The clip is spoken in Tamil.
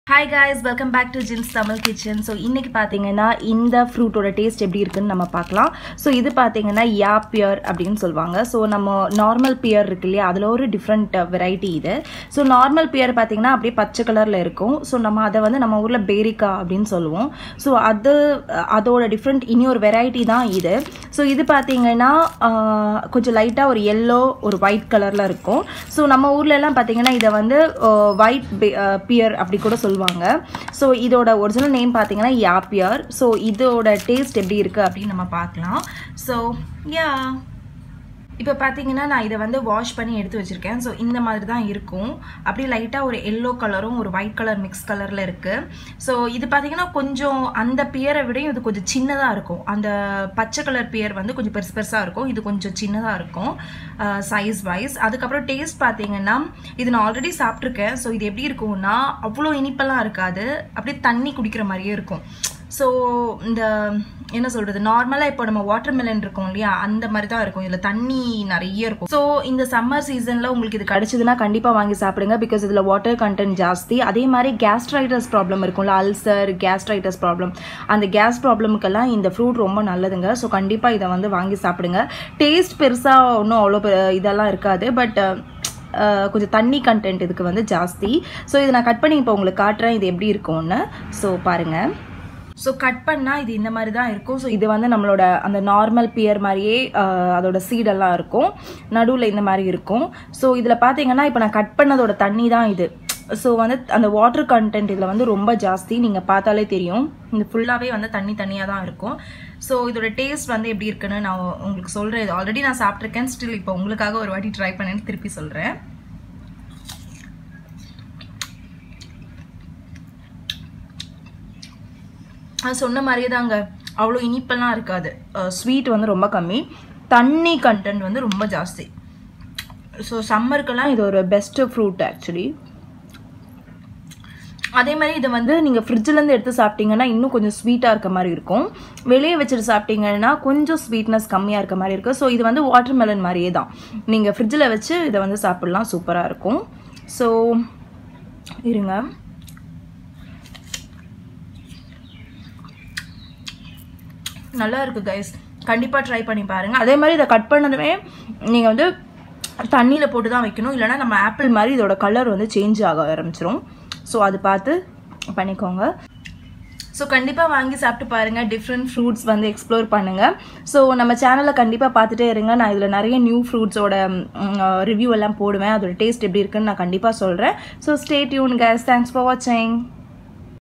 hi guys welcome back to Jins Tamil kitchen so இன்றைக்கி பார்த்தீங்கன்னா இந்த ஃப்ரூட்டோட டேஸ்ட் எப்படி இருக்குன்னு நம்ம பார்க்கலாம் ஸோ இது பார்த்தீங்கன்னா யா பியர் அப்படின்னு சொல்லுவாங்க ஸோ நம்ம நார்மல் பியர் இருக்கு இல்லையா அதில் ஒரு டிஃப்ரெண்ட் வெரைட்டி இது ஸோ நார்மல் பியர் பார்த்தீங்கன்னா அப்படியே பச்சை கலரில் இருக்கும் ஸோ நம்ம அதை வந்து நம்ம ஊரில் பேரிக்கா அப்படின்னு சொல்லுவோம் ஸோ அது அதோட டிஃப்ரெண்ட் இனி ஒரு வெரைட்டி தான் இது ஸோ இது பார்த்தீங்கன்னா ஆஹ், கொஞ்சம் லைட்டாக ஒரு எல்லோ ஒரு ஒயிட் கலரில் இருக்கும் ஸோ நம்ம ஊர்ல எல்லாம் பார்த்தீங்கன்னா இதை வந்து ஒயிட் பியர் அப்படி கூட சொல்லுவாங்க ஸோ இதோட ஒரிஜினல் நேம் பார்த்தீங்கன்னா யாப்பியர் ஸோ இதோட டேஸ்ட் எப்படி இருக்குது அப்படின்னு நம்ம பார்க்கலாம் ஸோ யா இப்போ பார்த்தீங்கன்னா நான் இதை வந்து வாஷ் பண்ணி எடுத்து வச்சுருக்கேன் ஸோ இந்த மாதிரி தான் இருக்கும் அப்படியே லைட்டாக ஒரு எல்லோ கலரும் ஒரு ஒயிட் கலர் மிக்ஸ் கலரில் இருக்குது ஸோ இது பார்த்தீங்கன்னா கொஞ்சம் அந்த பியரை விடையும் இது கொஞ்சம் சின்னதாக இருக்கும் அந்த பச்சை கலர் பியர் வந்து கொஞ்சம் பெருசு பெருசாக இருக்கும் இது கொஞ்சம் சின்னதாக இருக்கும் சைஸ் வைஸ் அதுக்கப்புறம் டேஸ்ட் பார்த்தீங்கன்னா இது நான் ஆல்ரெடி சாப்பிட்ருக்கேன் ஸோ இது எப்படி இருக்கும்னா அவ்வளோ இனிப்பெல்லாம் இருக்காது அப்படியே தண்ணி குடிக்கிற மாதிரியே இருக்கும் ஸோ இந்த என்ன சொல்கிறது நார்மலாக இப்போ நம்ம வாட்டர் மெலன் இருக்கும் இல்லையா அந்த மாதிரி தான் இருக்கும் இதில் தண்ணி நிறைய இருக்கும் ஸோ இந்த சம்மர் சீசனில் உங்களுக்கு இது கிடச்சிதுன்னா கண்டிப்பாக வாங்கி சாப்பிடுங்க பிகாஸ் இதில் வாட்டர் கண்டென்ட் ஜாஸ்தி அதே மாதிரி கேஸ்ட்ரைட்டஸ் ப்ராப்ளம் இருக்கும்ல அல்சர் கேஸ்ட்ரைட்டஸ் ப்ராப்ளம் அந்த கேஸ் ப்ராப்ளமுக்கெல்லாம் இந்த ஃப்ரூட் ரொம்ப நல்லதுங்க ஸோ கண்டிப்பாக இதை வந்து வாங்கி சாப்பிடுங்க டேஸ்ட் பெருசாக ஒன்றும் அவ்வளோ பெ- இதெல்லாம் இருக்காது பட் கொஞ்சம் தண்ணி கண்டென்ட் இதுக்கு வந்து ஜாஸ்தி ஸோ இதை நான் கட் பண்ணி இப்போ உங்களுக்கு காட்டுறேன் இது எப்படி இருக்கும்னு ஸோ பாருங்கள் ஸோ கட் பண்ணால் இது இந்த மாதிரி தான் இருக்கும் ஸோ இது வந்து நம்மளோட அந்த நார்மல் பியர் மாதிரியே ஆஹ், அதோட சீடெல்லாம் இருக்கும் நடுவில் இந்த மாதிரி இருக்கும் ஸோ இதில் பார்த்தீங்கன்னா இப்போ நான் கட் பண்ணதோட தண்ணி தான் இது ஸோ வந்து அந்த வாட்டர் கண்டென்ட் இதில் வந்து ரொம்ப ஜாஸ்தி நீங்கள் பார்த்தாலே தெரியும் இது ஃபுல்லாகவே வந்து தண்ணி தண்ணியாக தான் இருக்கும் ஸோ இதோட டேஸ்ட் வந்து எப்படி இருக்குன்னு நான் உங்களுக்கு சொல்கிறேன் இது ஆல்ரெடி நான் சாப்பிட்ருக்கேன் ஸ்டில் இப்போ உங்களுக்காக ஒரு வாட்டி ட்ரை பண்ணேன்னு திருப்பி சொல்கிறேன் நான் சொன்ன மாதிரியே தாங்க அவ்வளோ இனிப்பெல்லாம் இருக்காது ஸ்வீட் வந்து ரொம்ப கம்மி தண்ணி கண்டென்ட் வந்து ரொம்ப ஜாஸ்தி ஸோ சம்மருக்கெல்லாம் இது ஒரு பெஸ்ட்டு ஃப்ரூட் ஆக்சுவலி அதே மாதிரி இதை வந்து நீங்கள் ஃப்ரிட்ஜிலேருந்து எடுத்து சாப்பிட்டீங்கன்னா இன்னும் கொஞ்சம் ஸ்வீட்டாக இருக்க மாதிரி இருக்கும் வெளியே வச்சுட்டு சாப்பிட்டீங்கன்னா கொஞ்சம் ஸ்வீட்னஸ் கம்மியாக இருக்க மாதிரி இருக்கும் ஸோ இது வந்து வாட்டர் மெலன் மாதிரியே தான் நீங்கள் ஃப்ரிட்ஜில் வச்சு இதை வந்து சாப்பிட்லாம் சூப்பராக இருக்கும் ஸோ இருங்க நல்லா இருக்குது கைஸ் கண்டிப்பாக ட்ரை பண்ணி பாருங்கள் அதே மாதிரி இதை கட் பண்ணதுமே நீங்கள் வந்து தண்ணியில் போட்டு தான் வைக்கணும் இல்லைனா நம்ம ஆப்பிள் மாதிரி இதோட கலர் வந்து சேஞ்ச் ஆக ஆரம்பிச்சிரும் ஸோ அது பார்த்து பண்ணிக்கோங்க ஸோ கண்டிப்பாக வாங்கி சாப்பிட்டு பாருங்கள் டிஃப்ரெண்ட் ஃப்ரூட்ஸ் வந்து எக்ஸ்ப்ளோர் பண்ணுங்கள் ஸோ நம்ம சேனலில் கண்டிப்பாக பார்த்துட்டே இருங்க நான் இதில் நிறைய நியூ ஃப்ரூட்ஸோட ரிவ்யூ எல்லாம் போடுவேன் அதோட டேஸ்ட் எப்படி இருக்குன்னு நான் கண்டிப்பாக சொல்கிறேன் so stay tuned guys thanks for வாட்சிங்